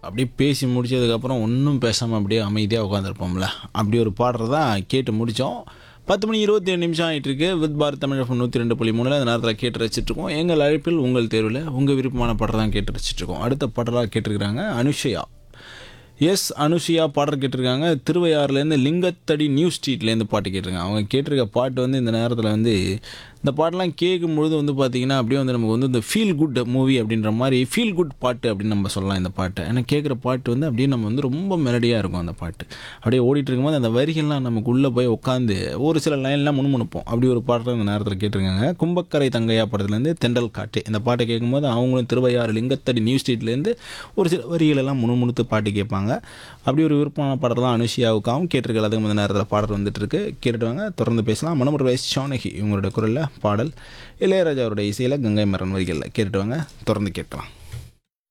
அப்படியே பேசி முடிச்சதுக்கப்புறம் ஒன்றும் பேசாமல் அப்படியே அமைதியாக உட்காந்துருப்போம்ல அப்படி ஒரு பாடல் தான் கேட்டு முடித்தோம் பத்து மணி இருபத்தி ஏழு நிமிஷம் ஆகிட்டு இருக்கு வித் பாரத் தமிழ் எஃப்எம் நூற்றி ரெண்டு புள்ளி மூணில் அந்த நேரத்தில் கேட்டு ரசிச்சிட்ருக்கோம் எங்கள் அழைப்பில் உங்கள் தேர்வில் உங்கள் விருப்பமான பாடல் தான் கேட்டு ரசிச்சிட்ருக்கோம் அடுத்த பாடலாக கேட்டிருக்கிறாங்க அனுஷயா எஸ் அனுஷியா பாடல் கேட்டிருக்காங்க திருவையாறுலேருந்து லிங்கத்தடி நியூ ஸ்ட்ரீட்லேருந்து பாட்டு கேட்டிருக்காங்க அவங்க கேட்டிருக்க பாட்டு வந்து இந்த நேரத்தில் வந்து இந்த பாட்டெலாம் கேட்கும்பொழுது வந்து பார்த்திங்கன்னா அப்படியே வந்து நமக்கு வந்து இந்த ஃபீல் குட் மூவி அப்படின்ற மாதிரி ஃபீல் குட் பாட்டு அப்படின்னு நம்ம சொல்லலாம் இந்த பாட்டை ஏன்னா கேட்குற பாட்டு வந்து அப்படியே நம்ம வந்து ரொம்ப மெலடியாக இருக்கும் அந்த பாட்டு அப்படியே ஓடிட்டு இருக்கும்போது அந்த வரிகள்லாம் நமக்கு உள்ளே போய் உட்காந்து ஒரு சில லைன்லாம் முணுமுணுப்போம் அப்படி ஒரு பாட்டு இந்த நேரத்தில் கேட்டிருக்காங்க கும்பக்கரை தங்கையா படத்துலேருந்து தெண்டல் காட்டு இந்த பாட்டை கேட்கும்போது அவங்களும் திருவையாறு லிங்கத்தடி நியூ ஸ்ட்ரீட்லேருந்து ஒரு சில வரிகளெல்லாம் முணுமுணுத்து பாட்டு கேட்பாங்க அப்படி ஒரு விருப்பமான பாடல் தான் அனுஷியாவுக்காகவும் கேட்டிருக்கல அதுக்கு இந்த நேரத்தில் பாடல் வந்துட்டு இருக்கு கேட்டுட்டு வாங்க தொடர்ந்து பேசலாம் மனமுறை வயசு சானகி இவங்களோட குரலில் பாடல் இளையராஜாவோட இசையில் கங்கை மரன் வரிகளில் கேட்டுட்டு வாங்க தொடர்ந்து கேட்கலாம்